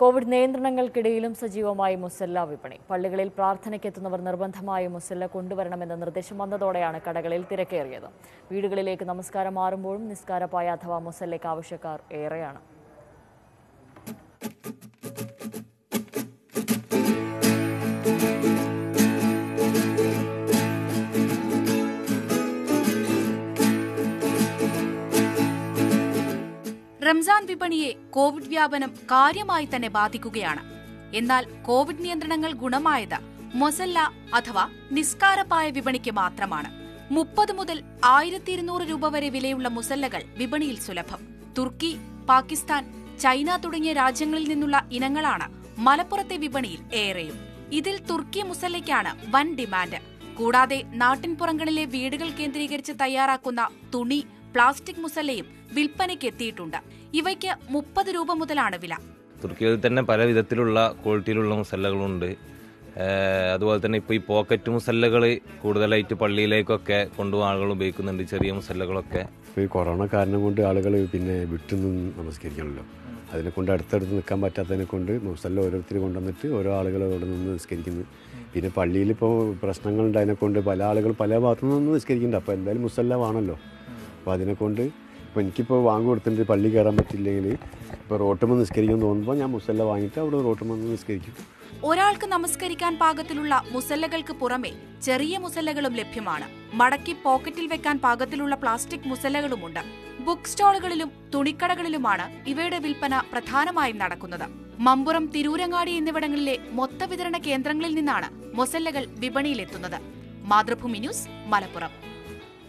Covid നിയന്ത്രണങ്ങൾക്കിടയിലും സജീവമായി മുസല്ല വിപണി പള്ളികളിൽ പ്രാർത്ഥനയ്ക്കെത്തുന്നവർ നിർബന്ധമായും മുസല്ല കൊണ്ടുവരണമെന്ന നിർദ്ദേശം വന്നതോടെയാണ് കടകളിൽ തിരക്കേറിയത് വീടുകളിലേക്ക് നമസ്കാരം മാറുമ്പോഴും നിസ്കാരപ്പായ അഥവാ മുസല്ലയ്ക്ക് ആവശ്യക്കാർ ഏറെയാണ് റംസാൻ വിപണിയെ കോവിഡ് വ്യാപനം കാര്യമായി തന്നെ ബാധിക്കുകയാണ് എന്നാൽ കോവിഡ് നിയന്ത്രണങ്ങൾ ഗുണമായത് മൊസല്ല അഥവാ നിസ്കാരപ്പായ വിപണിക്ക് മാത്രമാണ് മുപ്പത് മുതൽ ആയിരത്തി ഇരുന്നൂറ് രൂപ വരെ വിലയുള്ള മുസല്ലകൾ വിപണിയിൽ സുലഭം തുർക്കി പാകിസ്ഥാൻ ചൈന തുടങ്ങിയ രാജ്യങ്ങളിൽ നിന്നുള്ള ഇനങ്ങളാണ് മലപ്പുറത്തെ വിപണിയിൽ ഏറെയും ഇതിൽ തുർക്കി മുസല്ലയ്ക്കാണ് വൻ ഡിമാൻഡ് കൂടാതെ നാട്ടിൻപുറങ്ങളിലെ വീടുകൾ കേന്ദ്രീകരിച്ച് തയ്യാറാക്കുന്ന തുണി പ്ലാസ്റ്റിക് മുസല്ലയും വിൽപ്പനയ്ക്ക് എത്തിയിട്ടുണ്ട് ഇവയ്ക്ക് മുപ്പത് രൂപ മുതലാണ് വില തുർക്കിയിൽ തന്നെ പല വിധത്തിലുള്ള ക്വാളിറ്റിയിലുള്ള മുസല്ലകളുണ്ട് ഏഹ് അതുപോലെ തന്നെ ഇപ്പോൾ ഈ പോക്കറ്റ് മുസല്ലകൾ കൂടുതലായിട്ട് പള്ളിയിലേക്കൊക്കെ കൊണ്ടുപോകാൻ ആളുകൾ ഉപയോഗിക്കുന്നുണ്ട് ചെറിയ മുസല്ലകളൊക്കെ ഇപ്പോൾ ഈ കൊറോണ കാരണം കൊണ്ട് ആളുകൾ പിന്നെ വിട്ടുനിന്ന് നമസ്കരിക്കണമല്ലോ അതിനെ കൊണ്ട് അടുത്തടുത്ത് നിൽക്കാൻ പറ്റാത്തതിനെ കൊണ്ട് മുസല്ല ഓരോരുത്തർ കൊണ്ടുവന്നിട്ട് ഓരോ ആളുകൾ അവിടെ നിന്ന് നിസ്കരിക്കുന്നു പിന്നെ പള്ളിയിൽ ഇപ്പോൾ പ്രശ്നങ്ങളുണ്ട് അതിനെ കൊണ്ട് പല ആളുകൾ പല ഭാഗത്തു നിന്ന് നിസ്കരിക്കുന്നുണ്ട് അപ്പോൾ എന്തായാലും മുസല്ല വേണമല്ലോ അപ്പോൾ അതിനെ കൊണ്ട് ഇപ്പോൾ എനിക്കിപ്പോൾ വാങ്ങി കൊടുത്തിട്ട് പള്ളി കയറാൻ പറ്റില്ലെങ്കിൽ ഇപ്പോൾ റോട്ടുമ്പോൾ നിസ്കരിക്കാൻ തോന്നുമ്പോൾ ഞാൻ മുസല്ല വാങ്ങിയിട്ട് അവിടെ റോട്ടുമ്പോൾ നിസ്കരിക്കും ഒരാൾക്ക് നമസ്കരിക്കാൻ പാകത്തിലുള്ള മുസല്ലകൾക്ക് പുറമെ ചെറിയ മുസല്ലകളും ലഭ്യമാണ് മടക്കി പോക്കറ്റിൽ വെക്കാൻ പാകത്തിലുള്ള പ്ലാസ്റ്റിക് മുസല്ലകളുമുണ്ട് ബുക്ക് സ്റ്റാളുകളിലും തുണിക്കടകളിലുമാണ് ഇവയുടെ വിൽപ്പന പ്രധാനമായും നടക്കുന്നത് മമ്പുറം തിരൂരങ്ങാടി എന്നിവിടങ്ങളിലെ മൊത്ത വിതരണ കേന്ദ്രങ്ങളിൽ നിന്നാണ് മൊസല്ലകൾ വിപണിയിലെത്തുന്നത് മാതൃഭൂമി ന്യൂസ് മലപ്പുറം